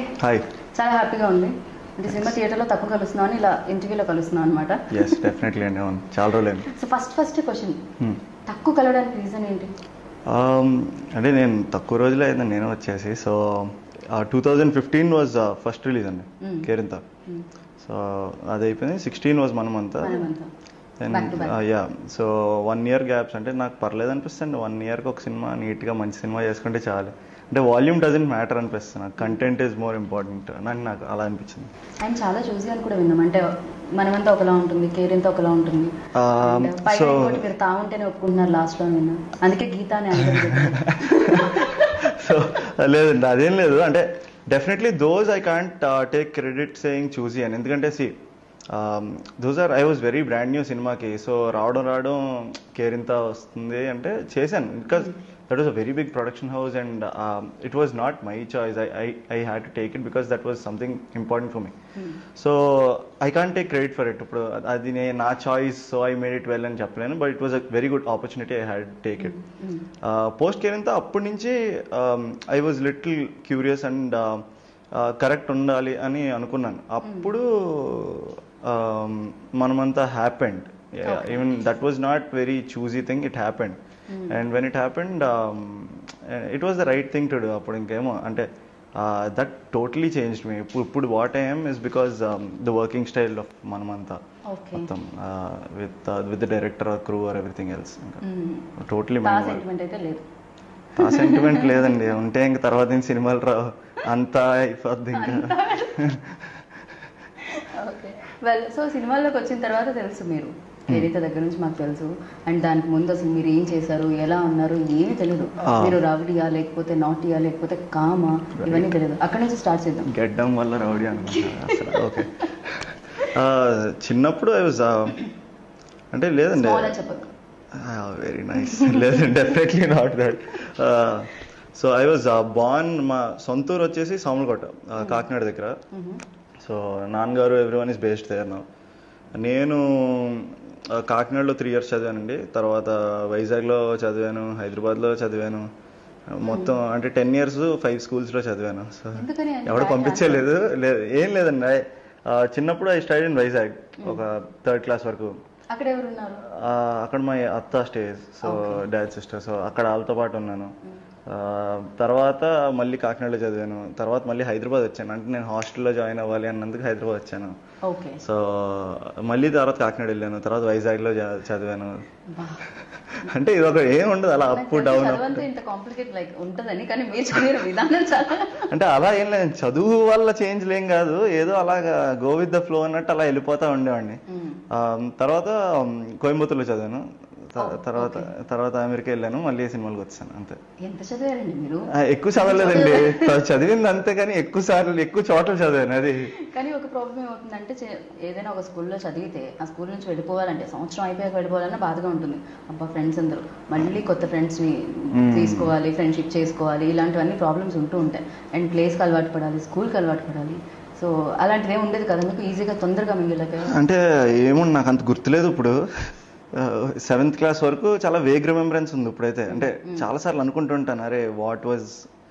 Hi చాలా హ్యాపీగా ఉంది అంటే సినిమా థియేటర్లో తక్కువ కలుస్తున్నాం అని ఇలా ఇంటర్వ్యూలో కలుస్తున్నాం అనమాట ఎస్ డెఫినెట్లీ అండి అవును చాలా రోజులైంది so first first question Hmm. తక్కువ కలవడానికి రీజన్ ఏంటి Um, అంటే నేను తక్కువ రోజులే అయింది నేను వచ్చేసి so two thousand fifteen was first release అండి Hmm. కేరింత Hmm. సో అది అయిపోయింది సిక్స్టీన్ వాజ్ మనమంతా మనమంతా then Back to back. Yeah so one year gaps అంటే నాకు పర్లేదు అనిపిస్తుంది వన్ ఇయర్కి ఒక సినిమా నీట్గా మంచి సినిమా చేసుకుంటే చాలు అంటే వాల్యూమ్ డజంట్ మ్యాటర్ అనిపిస్తుంది నాకు కంటెంట్ ఈజ్ మోర్ ఇంపార్టెంట్ నాకు నాకు అలా అనిపించింది అండ్ చాలా చూసి అని కూడా విన్నాం అంటే మనమంతా ఒకలా ఉంటుంది కేరింత ఒకలా ఉంటుంది Um, And పైన so- ఇంకోటి మీరు తా ఉంటేనే ఒప్పుకుంటున్నారు లాస్ట్ లో విన్నా అందుకే గీత అని అందరూ చెప్పారు. సో లేదండి అదేం లేదు అంటే definitely those I can't take credit saying చూసి అని ఎందుకంటే see those are I was very brand new సినిమాకి సో రావడం రావడం కేరింత వస్తుంది అంటే చేశాను because that was a very big production house and it was not my choice I I I had to take it because that was something important for me Hmm. So I can't take credit for it ఇప్పుడు అది నే నా choice so I made it well అని చెప్పలేను but it was a very good opportunity I had take it Hmm. Post Kerintha అప్పటి నుంచి I was little curious and correct ఉండాలి అని అనుకున్నాను అప్పుడు um, మనమంతా happened Okay. Even that was not very choosy thing it happened Hmm. And when it happened it was the right thing to do అప్పుడు ఇంకేమో అంటే దట్ టోటలీ చేంజ్ మీ ఇప్పుడు ఇప్పుడు what I'm is because the working style of మనమంతా okay మొత్తం with with the director crew or everything else Hmm. Totally తా sentiment అయితే లేదు ఆ సెంటిమెంట్ లేదండి ఉంటే ఇంక తర్వాత ఇంక సినిమాలు రావు అంతా అయిపోద్ది ఇంకా ఓకే వెల్ సో సినిమాల్లోకి వచ్చిన తర్వాత తెలుసు మీరు కేరిత దగ్గర నుంచి మాకు తెలుసు అండ్ దానికి ముందు అసలు మీరు ఏం చేశారు ఎలా ఉన్నారు ఏమీ తెలియదు Ah. మీరు రౌడియా లేకపోతే నాటియా లేకపోతే కామా ఇవన్నీ తెలియదు అక్కడ నుంచి స్టార్ట్ చేద్దాం గెడ్డం వల్ల రౌడీ అనుకున్నా అసలు ఓకే చిన్నప్పుడు ఐ వాజ్ అంటే లేదండి స్మాల్ అని చెప్పదు వెరీ నైస్ లేదు definitely not that so I was born మా సొంత ఊరు వచ్చేసి సాములకోట uh, కాకినాడ దగ్గర సో నాన్నగారు every one is based there నా నేను ఆ, కాకినాడలో త్రీ ఇయర్స్ చదివానండి తర్వాత వైజాగ్లో చదివాను హైదరాబాద్లో చదివాను మొత్తం అంటే టెన్ ఇయర్స్ ఫైవ్ స్కూల్స్లో చదివాను సో ఎందుకని అన్ని ఎవడు back పంపించలేదు లేదు ఏం లేదండి I- ఆ, చిన్నప్పుడు ఐ స్టడీ ఇన్ వైజాగ్ ఒక థర్డ్ క్లాస్ వరకు అక్కడ ఎవరు ఉన్నారు ఆ, అక్కడ మా అత్త stage so Okay. Dad sister so అక్కడ వాళ్ళతో పాటు ఉన్నాను ఆ, తర్వాత మళ్ళీ కాకినాడలో చదివాను తర్వాత మళ్ళీ హైదరాబాద్ వచ్చాను అంటే నేను హాస్టల్లో జాయిన్ అవ్వాలి అన్నందుకు హైదరాబాద్ వచ్చాను ఓకే సో మళ్ళీ తర్వాత కాకినాడ వెళ్ళాను తర్వాత వైజాగ్లో చ- చదివాను అంటే ఇది ఒక ఏం ఉండదు అలా అప్ డౌన్ చదవంతా ఇంత కాంప్లికేట్ లైక్ ఉంటుందని కానీ మీరు చదివిన విధానం చాలా అంటే అలా ఏం లేదు చదువు వల్ల చేంజ్ లేం కాదు ఏదో అలాగా గో విత్ ద ఫ్లో అన్నట్టు అలా వెళ్ళిపోతా ఉండేవాడిని మ్మ్. ఆ, తర్వాత ఉమ్, కోయంబత్తూర్లో చదివాను త- Oh, తర్వాత okay. తర్వాత అమెరికా వెళ్ళాను మళ్ళీ సినిమాలకు వచ్చాను అంతే ఎంత చదివారండి మీరు ఆ, ఎక్కువ చదవలేదండి చదివింది అంతే కానీ ఎక్కువ సార్లు ఎక్కువ చోట్ల చదివాను అది కానీ ఒక ప్రాబ్లం ఏమవుతుందంటే చే- ఏదైనా ఒక స్కూల్లో చదివితే ఆ స్కూల్ నుంచి వెళ్ళిపోవాలంటే సంవత్సరం అయిపోయాక వెళ్ళిపోవాలన్నా బాధగా ఉంటుంది అబ్బా ఫ్రెండ్స్ అందరూ మళ్ళీ కొత్త ఫ్రెండ్స్ని Hmm. తీసుకోవాలి ఫ్రెండ్షిప్ చేసుకోవాలి ఇలాంటివన్నీ ప్రాబ్లమ్స్ ఉంటూ ఉంటాయి అండ్ ప్లేస్కి అలవాటు పడాలి స్కూల్కి అలవాటు పడాలి సో అలాంటిది ఏమి ఉండేది కదా మీకు ఈజీగా తొందరగా మిగిలిపోయి అంటే ఏమో నాకు అంత గుర్తులేదు ఇప్పుడు సెవెంత్ క్లాస్ వరకు చాలా వేగ్ రిమెంబరెన్స్ ఉంది ఇప్పుడైతే అంటే చాలా సార్లు అనుకుంటుంటాను అరే వాట్ వాజ్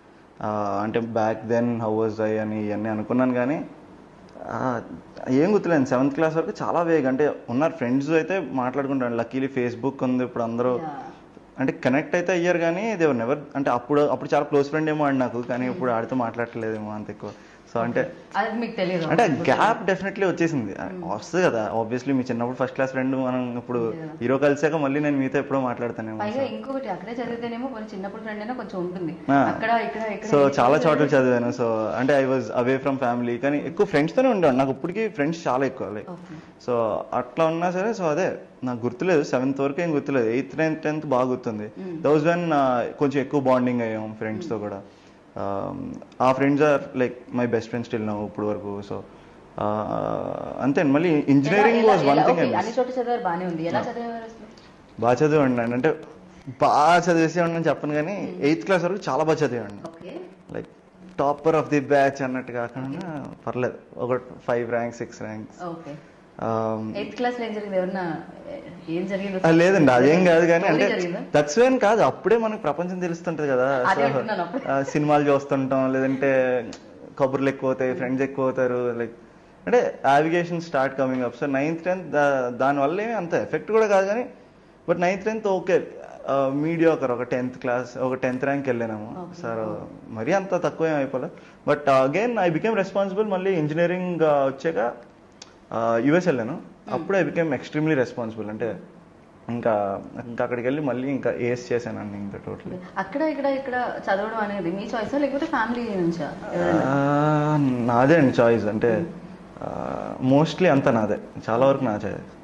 అంటే back then how was I అని ఇవన్నీ అనుకున్నాను కానీ ఆ, ఏం గుర్తులేదు సెవెంత్ క్లాస్ వరకు చాలా వేగ్ అంటే ఉన్నారు ఫ్రెండ్స్ అయితే మాట్లాడుకుంటాను లక్కీలీ ఫేస్బుక్ ఉంది ఇప్పుడు అందరూ అంటే కనెక్ట్ అయితే అయ్యారు కానీ దేవర్ నెవర్ అంటే అప్పుడు అప్పుడు చాలా క్లోజ్ ఫ్రెండ్ ఏమో ఆడు నాకు కానీ ఇప్పుడు ఆడితో మాట్లాడట్లేదేమో అంత ఎక్కువ సో అంటే అది మీకు తెలియదు అంటే గ్యాప్ డెఫినెట్లీ వచ్చేసింది వస్తుంది కదా ఆబ్వియస్లీ మీ చిన్నప్పుడు ఫస్ట్ క్లాస్ ఫ్రెండ్ మనం ఇప్పుడు హీరో కలిసాక మళ్ళీ నేను మీతో ఎప్పుడో మాట్లాడతానేమో పైగా ఇంకొకటి అక్కడే చదివితేనేమో కొంచెం చిన్నప్పుడు ఫ్రెండ్ అయినా కొంచెం ఉంటుంది ఆ. అక్కడ ఇక్కడ ఇక్కడ సో ఏం చాలా చదివారు? చోట్ల చదివాను సో అంటే I was away from family కానీ ఎక్కువ ఫ్రెండ్స్తోనే ఉండేవాడు నాకు ఇప్పటికీ ఫ్రెండ్స్ చాలా ఎక్కువ లైక్ Okay. సో అట్లా ఉన్నా సరే సో అదే నాకు గుర్తులేదు సెవెంత్ వరకు ఏం గుర్తులేదు ఎయిత్ నైన్త్ టెన్త్ బాగా గుర్తుంది Mm. దౌస్ వెన్ కొంచెం ఎక్కువ బాండింగ్ అయ్యాం ఫ్రెండ్స్తో కూడా Um, ఆ friends are like my best friends still now ఇప్పుడు వరకు సో అంతే మళ్ళీ ఇంజనీరింగ్ ఎలా- వాజ్ వన్ ఎలా- థింగ్ okay, అన్ని చోట్ల చదివారు బానే ఉంది ఎలా చదివారు అసలు బాగా చదివాడిని అంటే బాగా చదివేసేవాడిని అని చెప్పను కానీ ఎయిత్ క్లాస్ వరకు చాలా బాగా చదివాడిని okay like topper of the batch అన్నట్టు కాకుండా పర్లేదు ఒక five ranks six ranks okay eighth class లో ఏం జరిగింది ఎవరన్నా ఏం జరిగింది ఆ, లేదండి అదేం కాదు కానీ అంటే Story జరిగిందా? దట్స్ వేన్ కాదు అప్పుడే మనకు ప్రపంచం తెలుస్తుంటది కదా అదే సో అంటున్నాను అప్పుడే. ఆ, సినిమాలు చూస్తుంటాం లేదంటే కబుర్లు ఎక్కువ అవుతాయి ఫ్రెండ్స్ ఎక్కువ అవుతారు లైక్ అంటే navigation start coming up so ninth tenth దానివల్ల ఏమి అంత ఎఫెక్ట్ కూడా కాదు కానీ but ninth tenth okay media ఒకరు ఒక టెన్త్ క్లాస్ ఒక టెన్త్ ర్యాంక్ వెళ్ళినాము Okay. సార్ మరీ అంత తక్కువ ఏం అయిపోలే but again I became responsible మళ్ళీ ఇంజనీరింగ్ వచ్చాక యుఎస్ వెళ్ళాను అప్పుడు ఐ బికేమ్ ఎక్స్ట్రీమ్లీ రెస్పాన్సిబుల్ అంటే ఇంకా ఇంకా అక్కడికి వెళ్ళి మళ్ళీ ఇంకా ఏస్ చేశానండి ఇంకా టోటలీ అక్కడ ఇక్కడ ఇక్కడ చదవడం అనేది మీ చాయిస్ లేకపోతే ఫ్యామిలీ నుంచా ఎవరైనా? నాదే అండి చాయిస్ అంటే మోస్ట్లీ అంతా నాదే చాలా వరకు నా చాయిస్